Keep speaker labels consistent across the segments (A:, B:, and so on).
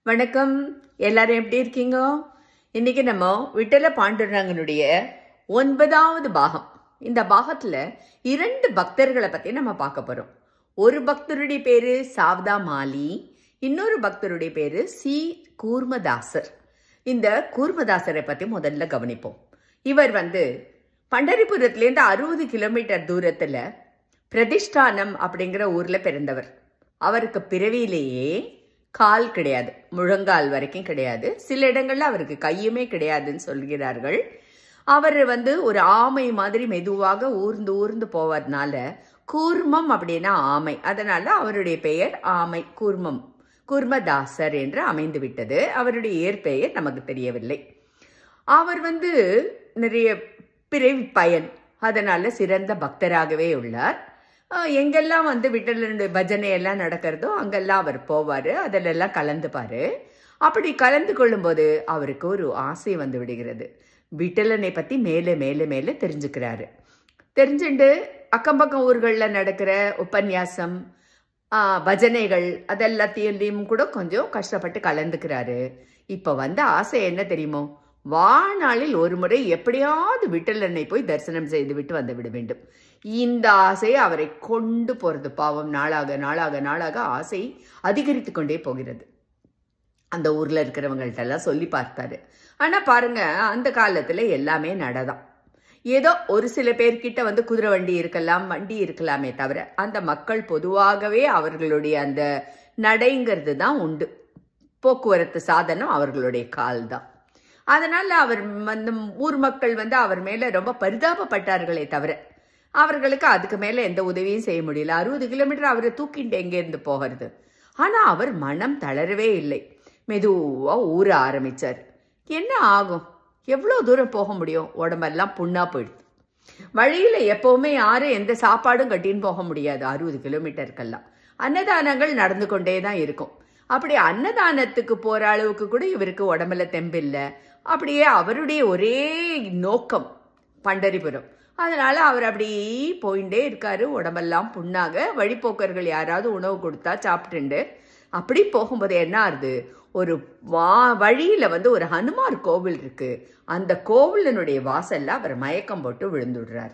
A: வணக்கம் எல்லாரும் எப்படி இருக்கீங்க இன்னைக்கு நம்ம விட்டல பாண்டுரங்கனுடைய ஒன்பதாவது பாகம் இந்த பாகத்துல இரண்டு பக்தர்களை பத்தி நம்ம பார்க்க போறோம் ஒரு பக்தருடைய பேரு சாவதா மாலி இன்னொரு பக்தருடைய பேரு சி கூர்மதாசர் இந்த கூர்மதாசரை பத்தி முதல்ல கவனிப்போம் இவர் வந்து பண்டரிபுரத்துலேருந்து அறுபது கிலோமீட்டர் தூரத்துல பிரதிஷ்டானம் அப்படிங்கிற ஊர்ல பிறந்தவர் அவருக்கு பிறவியிலேயே கால் கிடையாது முழங்கால் வரைக்கும் கிடையாது சில இடங்கள்ல அவருக்கு கையுமே கிடையாதுன்னு சொல்கிறார்கள் அவர் வந்து ஒரு ஆமை மாதிரி மெதுவாக ஊர்ந்து ஊர்ந்து போவதனால கூர்மம் அப்படின்னா ஆமை அதனால அவருடைய பெயர் ஆமை கூர்மம் கூர்மதாசர் என்று அமைந்து விட்டது அவருடைய இயற்பெயர் நமக்கு தெரியவில்லை அவர் வந்து நிறைய பிறவி பயன் அதனால சிறந்த பக்தராகவே உள்ளார் அஹ் எங்கெல்லாம் வந்து விட்டலனுடைய பஜனை எல்லாம் நடக்கிறதோ அங்கெல்லாம் அவர் போவார் அதிலெல்லாம் கலந்துப்பார் அப்படி கலந்து கொள்ளும்போது அவருக்கு ஒரு ஆசை வந்து விடுகிறது விட்டலனை பற்றி மேலே மேலே மேலே தெரிஞ்சுக்கிறாரு தெரிஞ்சுண்டு அக்கம் பக்கம் ஊர்களில் நடக்கிற உபன்யாசம் ஆஹ், பஜனைகள் அதெல்லாத்தையும் கூட கொஞ்சம் கஷ்டப்பட்டு கலந்துக்கிறாரு இப்போ வந்த ஆசை என்ன தெரியுமோ வாழ்நாளில் ஒரு முறை எப்படியாவது விட்டலனை போய் தரிசனம் செய்து விட்டு வந்து விட வேண்டும் இந்த ஆசை அவரை கொண்டு போறது பாவம் நாளாக நாளாக நாளாக ஆசை அதிகரித்து கொண்டே போகிறது அந்த ஊர்ல இருக்கிறவங்கள்ட்ட எல்லாம் சொல்லி பார்த்தாரு ஆனா பாருங்க அந்த காலத்துல எல்லாமே நடதான் ஏதோ ஒரு சில பேர்கிட்ட வந்து குதிரை வண்டி இருக்கலாம் வண்டி இருக்கலாமே தவிர அந்த மக்கள் பொதுவாகவே அவர்களுடைய அந்த நடைங்கிறது தான் உண்டு போக்குவரத்து சாதனம் அவர்களுடைய கால் தான் அதனால அவர் வந்து ஊர் மக்கள் வந்து அவர் மேல ரொம்ப பரிதாபப்பட்டார்களே தவிர அவர்களுக்கு அதுக்கு மேல எந்த உதவியும் செய்ய முடியல அறுபது கிலோமீட்டர் அவரை தூக்கிட்டு எங்கேருந்து போகிறது ஆனா அவர் மனம் தளரவே இல்லை மெதுவா ஊற ஆரம்பிச்சார் என்ன ஆகும் எவ்வளோ தூரம் போக முடியும் உடம்பெல்லாம் புண்ணா போயிடுது வழியில எப்பவுமே யாரும் எந்த சாப்பாடும் கட்டின்னு போக முடியாது அறுபது கிலோமீட்டருக்கெல்லாம் அன்னதானங்கள் நடந்து கொண்டே தான் இருக்கும் அப்படி அன்னதானத்துக்கு போற அளவுக்கு கூட இவருக்கு உடம்புல தெம்பில்லை அப்படியே அவருடைய ஒரே நோக்கம் பண்டரிபுரம் அதனால அவர் அப்படியே போயிட்டே இருக்காரு உடம்பெல்லாம் புண்ணாக வழிப்போக்கர்கள் யாராவது உணவு கொடுத்தா சாப்பிட்டுண்டு அப்படி போகும்போது என்ன ஆகுது ஒரு வா வழியில வந்து ஒரு ஹனுமார் கோவில் இருக்கு அந்த கோவிலினுடைய வாசல்ல அவர் மயக்கம் போட்டு விழுந்துடுறார்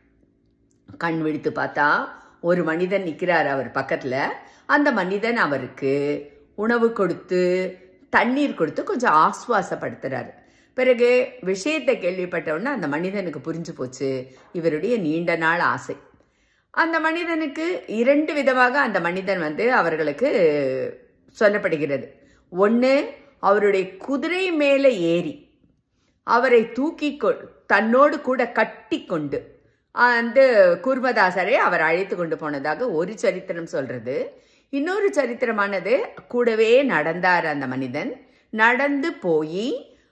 A: கண் விழித்து பார்த்தா ஒரு மனிதன் நிற்கிறார் அவர் பக்கத்துல அந்த மனிதன் அவருக்கு உணவு கொடுத்து தண்ணீர் கொடுத்து கொஞ்சம் ஆஸ்வாசப்படுத்துறாரு பிறகு விஷயத்தை கேள்விப்பட்ட உடனே அந்த மனிதனுக்கு புரிஞ்சு போச்சு இவருடைய நீண்ட நாள் ஆசை அந்த மனிதனுக்கு இரண்டு விதமாக அந்த மனிதன் வந்து அவர்களுக்கு சொல்லப்படுகிறது ஒன்று அவருடைய குதிரை மேலே ஏறி அவரை தூக்கி கொ- தன்னோடு கூட கட்டி கொண்டு அந்த கூர்மதாசரை அவர் அழைத்து கொண்டு போனதாக ஒரு சரித்திரம் சொல்றது இன்னொரு சரித்திரமானது கூடவே நடந்தார் அந்த மனிதன் நடந்து போய்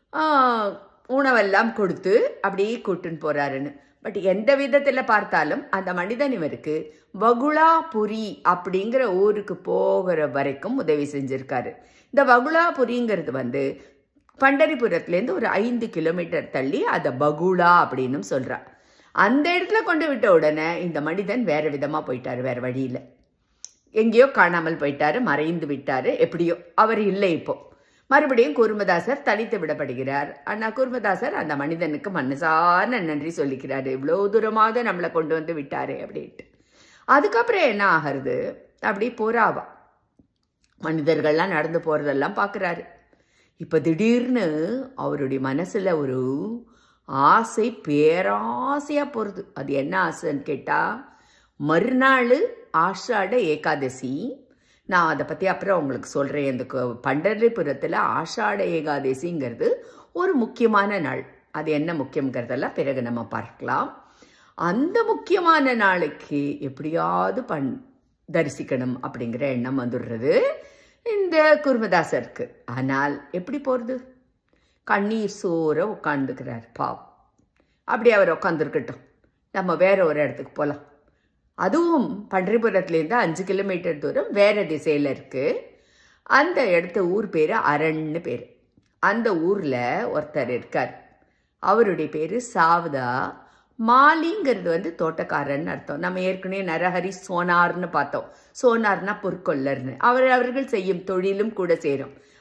A: உணவெல்லாம் கொடுத்து அப்படியே கூட்டுன்னு போறாருன்னு பட் எந்த விதத்துல பார்த்தாலும் அந்த மனிதன் இவருக்கு வகுலாபுரி அப்படிங்கிற ஊருக்கு போகிற வரைக்கும் உதவி செஞ்சிருக்காரு இந்த வகுலாபுரிங்கிறது வந்து பண்டரிபுரத்துலேருந்து ஒரு ஐந்து கிலோமீட்டர் தள்ளி அதை பகுலா அப்படின்னு சொல்றா அந்த இடத்துல கொண்டு விட்ட உடனே இந்த மனிதன் வேற விதமா போயிட்டாரு வேற வழியில எங்கேயோ காணாமல் போயிட்டாரு மறைந்து விட்டாரு எப்படியோ அவர் இல்லை இப்போ மறுபடியும் கூர்மதாசர் தனித்து விடப்படுகிறார் அண்ணா கூர்மதாசர் அந்த மனிதனுக்கு மனசான நன்றி சொல்லிக்கிறாரு இவ்வளோ தூரமாக நம்மளை கொண்டு வந்து விட்டாரே அப்படின்ட்டு அதுக்கப்புறம் என்ன ஆகிறது அப்படி போறாவா மனிதர்கள்லாம் நடந்து போறதெல்லாம் பார்க்குறாரு இப்போ திடீர்னு அவருடைய மனசுல ஒரு ஆசை பேராசையா போறது அது என்ன ஆசைன்னு கேட்டா மறுநாள் ஆஷாட ஏகாதசி நான் அதை பற்றி அப்புறம் உங்களுக்கு சொல்கிறேன் இந்த கு- பண்டரிபுரத்தில் ஆஷாட ஏகாதசிங்கிறது ஒரு முக்கியமான நாள் அது என்ன முக்கியங்கிறதெல்லாம் பிறகு நம்ம பார்க்கலாம் அந்த முக்கியமான நாளைக்கு எப்படியாவது பண் தரிசிக்கணும் அப்படிங்கிற எண்ணம் வந்துடுறது இந்த குருமதாசருக்கு ஆனால் எப்படி போகிறது கண்ணீர் சோற உட்காந்துக்கிறார் பாவ் அப்படி அவர் உட்காந்துருக்கட்டும் நம்ம வேற ஒரு இடத்துக்கு போகலாம் அதுவும் பன்றிபுரத்துலேருந்து அஞ்சு கிலோமீட்டர் தூரம் வேற திசையில் இருக்கு அந்த இடத்த ஊர் பேர் அரண்னு பேர் அந்த ஊரில் ஒருத்தர் இருக்கார் அவருடைய பேர் சாவதா மாலிங்கிறது வந்து தோட்டக்காரன் அர்த்தம் நம்ம ஏற்கனவே நரஹரி சோனார்னு பார்த்தோம் சோனார்னா பொற்கொல்லர்னு அவர் அவர்கள் செய்யும் தொழிலும் கூட சேரும்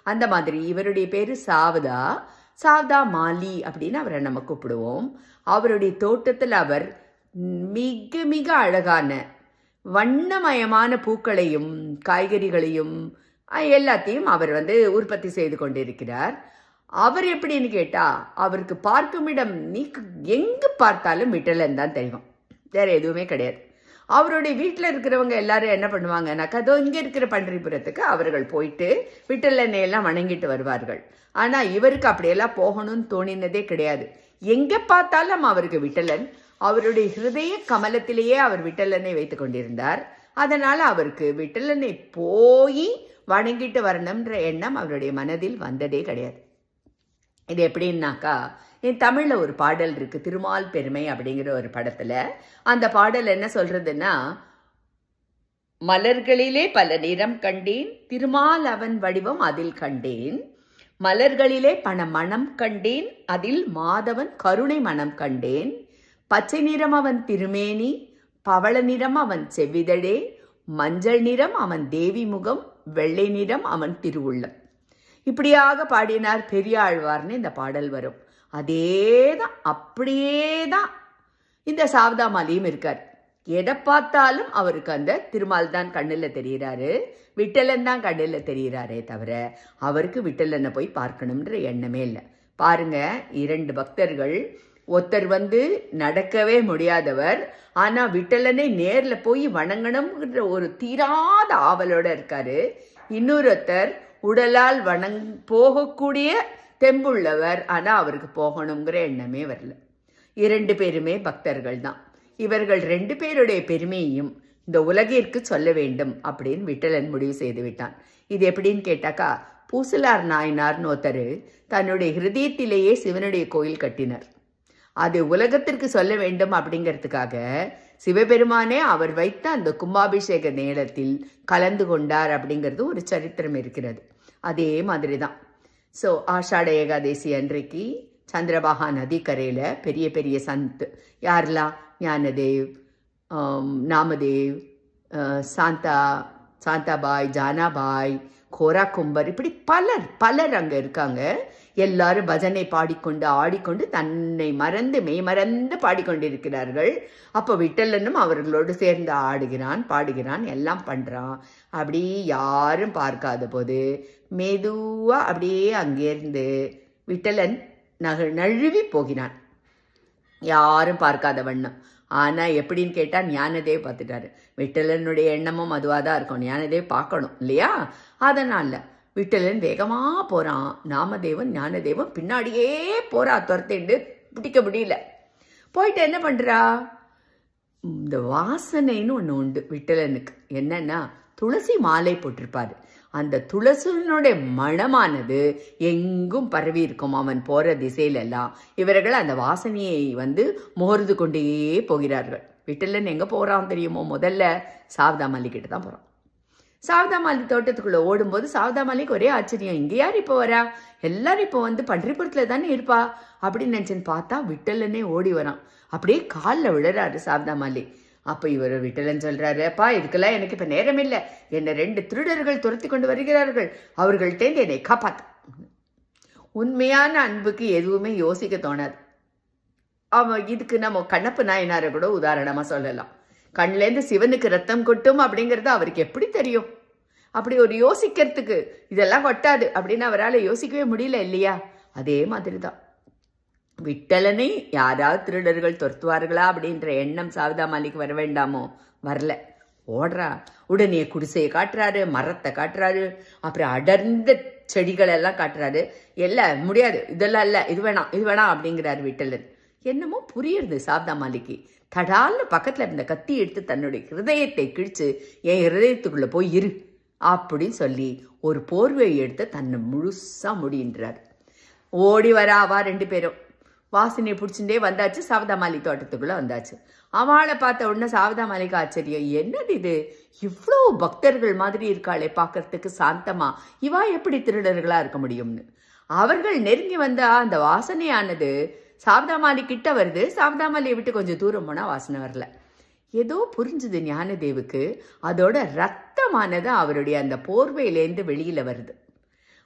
A: அந்த மாதிரி இவருடைய பேரு சாவதா சாவதா மாலி அப்படின்னு அவரை நம்ம கூப்பிடுவோம் அவருடைய தோட்டத்தில் அவர் மிக மிக அழகான வண்ணமயமான பூக்களையும் காய்கறிகளையும் அஹ், எல்லாத்தையும் அவர் வந்து உற்பத்தி செய்து கொண்டிருக்கிறார் அவர் எப்படின்னு கேட்டா அவருக்கு பார்க்கும் இடம் நீ எங்கு பார்த்தாலும் விட்டலன் தான் தெரியும் வேற எதுவுமே கிடையாது அவருடைய வீட்டில் இருக்கிறவங்க எல்லாரும் என்ன பண்ணுவாங்கன்னாக்கா அதோ இங்கே இருக்கிற பன்றிபுரத்துக்கு அவர்கள் போயிட்டு விட்டலனை எல்லாம் வணங்கிட்டு வருவார்கள் ஆனால் இவருக்கு அப்படியெல்லாம் போகணும்னு தோணினதே கிடையாது எங்கே பார்த்தாலும் அவருக்கு விட்டலன் அவருடைய ஹிருதய கமலத்திலேயே அவர் விட்டலனை வைத்து கொண்டிருந்தார் அதனால அவருக்கு விட்டலனை போய் வணங்கிட்டு வரணும்ன்ற எண்ணம் அவருடைய மனதில் வந்ததே கிடையாது இது எப்படின்னாக்கா என் தமிழ்ல ஒரு பாடல் இருக்கு திருமால் பெருமை அப்படிங்கிற ஒரு படத்துல அந்த பாடல் என்ன சொல்றதுன்னா மலர்களிலே பல நிறம் கண்டேன் திருமால் அவன் வடிவம் அதில் கண்டேன் மலர்களிலே பண மணம் கண்டேன் அதில் மாதவன் கருணை மணம் கண்டேன் பச்சை நிறம் அவன் திருமேனி பவள நிறம் அவன் செவ்விதழே மஞ்சள் நிறம் அவன் தேவி முகம் வெள்ளை நிறம் அவன் திருவுள்ளம் இப்படியாக பாடினார் பெரியாழ்வார்னு இந்த பாடல் வரும் அதேதான் அப்படியே தான் இந்த சாவதாமாலியும் இருக்கார் எதை பார்த்தாலும் அவருக்கு அந்த திருமால் தான் கண்ணில் தெரிகிறாரு விட்டலன் தான் கண்ணில் தெரிகிறாரே தவிர அவருக்கு விட்டலனை போய் பார்க்கணுன்ற எண்ணமே இல்லை பாருங்க இரண்டு பக்தர்கள் ஒருத்தர் வந்து நடக்கவே முடியாதவர் ஆனா விட்டலனை நேர்ல போய் வணங்கணும்ன்ற ஒரு தீராத ஆவலோட இருக்காரு இன்னொருத்தர் உடலால் வணங் போகக்கூடிய தெம்புள்ளவர் ஆனா அவருக்கு போகணுங்கிற எண்ணமே வரல இரண்டு பேருமே பக்தர்கள் தான் இவர்கள் ரெண்டு பேருடைய பெருமையையும் இந்த உலகிற்கு சொல்ல வேண்டும் அப்படின்னு விட்டலன் முடிவு செய்து விட்டான் இது எப்படின்னு கேட்டாக்கா பூசலார் நாயனார்னு ஒருத்தர் தன்னுடைய ஹிருதயத்திலேயே சிவனுடைய கோயில் கட்டினார் அது உலகத்திற்கு சொல்ல வேண்டும் அப்படிங்கிறதுக்காக சிவபெருமானே அவர் வைத்த அந்த கும்பாபிஷேக நேரத்தில் கலந்து கொண்டார் அப்படிங்கிறது ஒரு சரித்திரம் இருக்கிறது அதே மாதிரி தான் ஸோ ஆஷாட ஏகாதேசி அன்றைக்கு சந்திரபாகா நதிக்கரையில் பெரிய பெரிய சந்த் யாரெல்லாம் ஞானதேவ் ஆம், நாமதேவ் அஹ், சாந்தா சாந்தாபாய் ஜானாபாய் கோரா கும்பர் இப்படி பலர் பலர் அங்கே இருக்காங்க எல்லாரும் பஜனை பாடிக்கொண்டு ஆடிக்கொண்டு தன்னை மறந்து மெய்மறந்து பாடிக்கொண்டிருக்கிறார்கள் அப்போ விட்டலனும் அவர்களோடு சேர்ந்து ஆடுகிறான் பாடுகிறான் எல்லாம் பண்ணுறான் அப்படி யாரும் பார்க்காத போது மெதுவாக அப்படியே அங்கேருந்து விட்டலன் நக நழுவி போகிறான் யாரும் பார்க்காத வண்ணம் ஆனால் எப்படின்னு கேட்டால் ஞானதேவ் பார்த்துட்டாரு விட்டலனுடைய எண்ணமும் அதுவாக தான் இருக்கும் ஞானதேவ் பார்க்கணும் இல்லையா அதனால் விட்டலன் வேகமாக போகிறான் நாமதேவன் ஞானதேவன் பின்னாடியே போறா துரத்திட்டு பிடிக்க முடியல போயிட்டு என்ன பண்ணுறா இந்த வாசனைன்னு ஒன்று உண்டு விட்டலனுக்கு என்னன்னா துளசி மாலை போட்டிருப்பாரு அந்த துளசினுடைய மணமானது எங்கும் பரவி இருக்கும் அவன் போற திசையிலெல்லாம் இவர்கள் அந்த வாசனையை வந்து முகர்ந்து கொண்டே போகிறார்கள் விட்டலன் எங்க போறான் தெரியுமோ முதல்ல சாவதாமல்லி கிட்ட தான் போறான் சாவதாமல்லி தோட்டத்துக்குள்ள ஓடும்போது சாவதாமல்லிக்கு ஒரே ஆச்சரியம் இங்க யார் இப்போ வரா எல்லாரும் இப்போ வந்து பன்றிபுரத்துல தானே இருப்பா அப்படின்னு நினைச்சுன்னு பார்த்தா விட்டலனே ஓடி வரான் அப்படியே காலில் விழுறாரு சாவதாமல்லி அப்ப இவர் விட்டலன் சொல்றாரு அப்பா இதுக்கெல்லாம் எனக்கு இப்ப நேரம் இல்லை என்னை ரெண்டு திருடர்கள் துரத்தி கொண்டு வருகிறார்கள் அவர்கள்ட்டேந்து என்னை காப்பாத்து உண்மையான அன்புக்கு எதுவுமே யோசிக்க தோணாது அவன் இதுக்கு நம்ம கண்ணப்ப நாயனாரை கூட உதாரணமா சொல்லலாம் கண்லேருந்து சிவனுக்கு ரத்தம் கொட்டும் அப்படிங்கிறது அவருக்கு எப்படி தெரியும் அப்படி ஒரு யோசிக்கிறதுக்கு இதெல்லாம் கொட்டாது அப்படின்னு அவரால் யோசிக்கவே முடியல இல்லையா அதே மாதிரி தான் விட்டலனை யாராவது திருடர்கள் துரத்துவார்களா அப்படின்ற எண்ணம் சாவிதாமாலிக்கு வர வேண்டாமோ வரல ஓடுறா உடனே குடிசையை காட்டுறாரு மரத்தை காட்டுறாரு அப்புறம் அடர்ந்த செடிகள் எல்லாம் காட்டுறாரு எல்லாம் முடியாது இதெல்லாம் இல்லை இது வேணாம் இது வேணாம் அப்படிங்கிறாரு விட்டலன் என்னமோ புரியுறது சாவிதாமாலிக்கு தடால்னு பக்கத்தில் இருந்த கத்தி எடுத்து தன்னுடைய ஹிருதயத்தை கிழிச்சு என் ஹிருதயத்துக்குள்ள போய் இரு அப்படின்னு சொல்லி ஒரு போர்வையை எடுத்து தன்னை முழுசா முடின்றார் ஓடி வராவா ரெண்டு பேரும் வாசனையை பிடிச்சுட்டே வந்தாச்சு சாவதாமாலி தோட்டத்துக்குள்ள வந்தாச்சு அவளை பார்த்த உடனே சாவதாமாலிக்கு ஆச்சரியம் என்னது இது இவ்வளோ பக்தர்கள் மாதிரி இருக்காளே பார்க்கறதுக்கு சாந்தமா இவா எப்படி திருடர்களா இருக்க முடியும்னு அவர்கள் நெருங்கி வந்தா அந்த வாசனையானது சாவதாமாலி கிட்ட வருது சாவதாமாலியை விட்டு கொஞ்சம் தூரம் போனா வாசனை வரல ஏதோ புரிஞ்சுது ஞானதேவுக்கு அதோட ரத்தமானது அவருடைய அந்த போர்வையிலேருந்து வெளியில வருது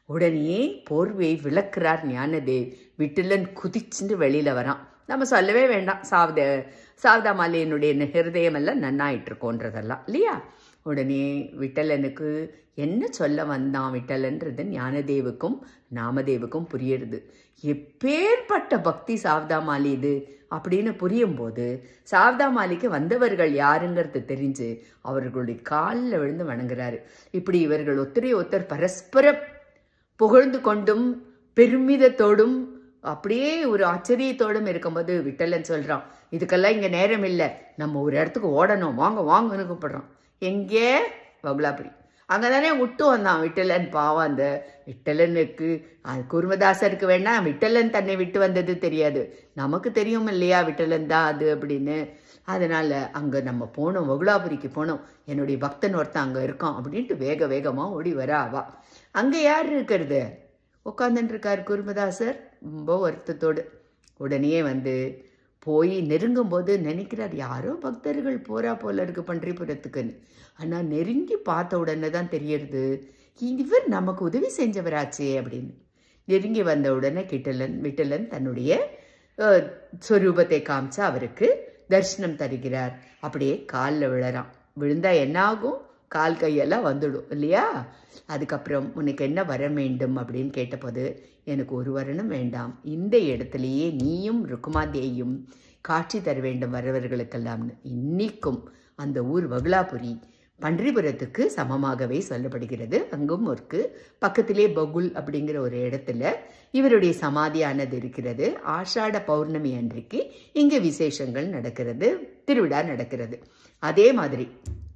A: உடனே போர்வையை விளக்குறார் ஞானதேவ் விட்டலன் குதிச்சுட்டு வெளியில வரான் நம்ம சொல்லவே வேண்டாம் சாவத சாவதாமாலியனுடைய ஹிருதயம் எல்லாம் நன்னாயிட்டு இருக்கோன்றதெல்லாம் இல்லையா உடனே விட்டலனுக்கு என்ன சொல்ல வந்தான் விட்டலன்றது ஞானதேவுக்கும் நாமதேவுக்கும் புரியுறது எப்பேற்பட்ட பக்தி சாவதாமாலி இது அப்படின்னு புரியும் போது சாவதாமாலிக்கு வந்தவர்கள் யாருங்கிறது தெரிஞ்சு அவர்களுடைய காலில் விழுந்து வணங்குறாரு இப்படி இவர்கள் ஒத்தரை ஒருத்தர் பரஸ்பரம் புகழ்ந்து கொண்டும் பெருமிதத்தோடும் அப்படியே ஒரு ஆச்சரியத்தோடும் இருக்கும்போது விட்டலன் சொல்றான் இதுக்கெல்லாம் இங்க நேரம் இல்லை நம்ம ஒரு இடத்துக்கு ஓடணும் வாங்க வாங்கன்னு கூப்பிடுறான் எங்கே வகுலாபுரி அங்கதானே விட்டு வந்தான் விட்டலன் பாவம் அந்த விட்டலனுக்கு அது குருமதாசருக்கு வேணா விட்டலன் தன்னை விட்டு வந்தது தெரியாது நமக்கு தெரியும் இல்லையா விட்டலன் தான் அது அப்படின்னு அதனால அங்க நம்ம போனோம் வகுலாபுரிக்கு போனோம் என்னுடைய பக்தன் ஒருத்தன் அங்க இருக்கான் அப்படின்ட்டு வேக வேகமா ஓடி வர அவா அங்க யார் இருக்கிறது உட்காந்துட்டு இருக்கார் குருமதாசர் ரொம்ப வருத்தத்தோடு உடனே வந்து போய் நெருங்கும் போது நினைக்கிறார் யாரோ பக்தர்கள் போறா போல இருக்கு பன்றிபுரத்துக்குன்னு ஆனா நெருங்கி பார்த்த உடனே தான் தெரியறது இவர் நமக்கு உதவி செஞ்சவராச்சே அப்படின்னு நெருங்கி வந்த உடனே கிட்டலன் விட்டலன் தன்னுடைய அஹ், சொரூபத்தை காமிச்சு அவருக்கு தரிசனம் தருகிறார் அப்படியே காலில் விழறான் விழுந்தா என்ன ஆகும் கால் கையெல்லாம் வந்துடும் இல்லையா அதுக்கப்புறம் உனக்கு என்ன வரம் வேண்டும் அப்படின்னு கேட்டபோது எனக்கு ஒரு வரணும் வேண்டாம் இந்த இடத்துலையே நீயும் ருக்குமாதேயும் காட்சி தர வேண்டும் வரவர்களுக்கெல்லாம்னு இன்னிக்கும் அந்த ஊர் வகுலாபுரி பன்றிபுரத்துக்கு சமமாகவே சொல்லப்படுகிறது அங்கும் ஒருக்கு பக்கத்திலே பகுல் அப்படிங்கிற ஒரு இடத்துல இவருடைய சமாதியானது இருக்கிறது ஆஷாட பௌர்ணமி அன்றைக்கு இங்கே விசேஷங்கள் நடக்கிறது திருவிழா நடக்கிறது அதே மாதிரி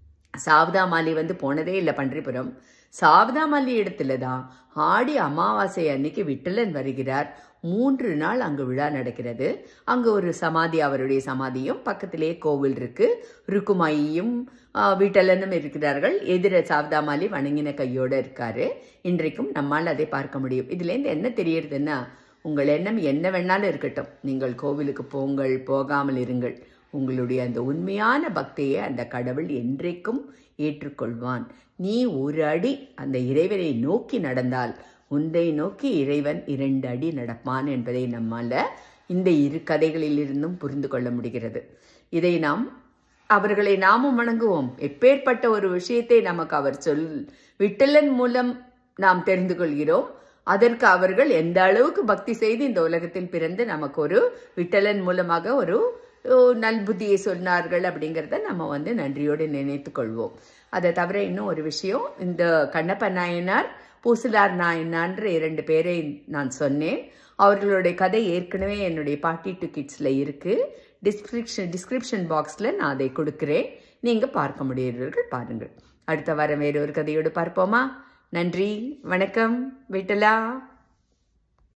A: சாவதாமாலி வந்து போனதே இல்லை பன்றிபுரம் சாவதாமாலி இடத்துல தான் ஆடி அமாவாசை அன்னைக்கு விட்டலன் வருகிறார் மூன்று நாள் அங்கு விழா நடக்கிறது அங்கு ஒரு சமாதி அவருடைய சமாதியும் பக்கத்திலே கோவில் இருக்கு ருக்குமாயியும் ஆ, விட்டலனும் இருக்கிறார்கள் எதிர சாவதாமாலி வணங்கின கையோட இருக்காரு இன்றைக்கும் நம்மால் அதை பார்க்க முடியும் இதுலேருந்து என்ன தெரியறதுன்னா உங்கள் எண்ணம் என்ன வேணாலும் இருக்கட்டும் நீங்கள் கோவிலுக்கு போங்கள் போகாமல் இருங்கள் உங்களுடைய அந்த உண்மையான பக்தியை அந்த கடவுள் என்றைக்கும் ஏற்றுக்கொள்வான் நீ ஒரு அடி அந்த இறைவனை நோக்கி நடந்தால் உன்னை நோக்கி இறைவன் இரண்டு அடி நடப்பான் என்பதை நம்மால இந்த இரு கதைகளிலிருந்தும் புரிந்து கொள்ள முடிகிறது இதை நாம் அவர்களை நாமும் வணங்குவோம் எப்பேற்பட்ட ஒரு விஷயத்தை நமக்கு அவர் சொல் விட்டலன் மூலம் நாம் தெரிந்து கொள்கிறோம் அதற்கு அவர்கள் எந்த அளவுக்கு பக்தி செய்து இந்த உலகத்தில் பிறந்து நமக்கு ஒரு விட்டலன் மூலமாக ஒரு ஓ, நல்புத்தியை சொன்னார்கள் அப்படிங்கிறத நம்ம வந்து நன்றியோடு நினைத்து கொள்வோம் அதை தவிர இன்னும் ஒரு விஷயம் இந்த கண்ணப்ப நாயனார் பூசிலார் நாயனான்ற இரண்டு பேரை நான் சொன்னேன் அவர்களுடைய கதை ஏற்கனவே என்னுடைய பாட்டி டு கிட்ஸில் இருக்கு டிஸ்கிரிப்ஷன் டிஸ்கிரிப்ஷன் பாக்ஸில் நான் அதை கொடுக்கிறேன் நீங்கள் பார்க்க முடியுறவர்கள் பாருங்கள் அடுத்த வாரம் வேறு ஒரு கதையோடு பார்ப்போமா நன்றி வணக்கம் விட்டலா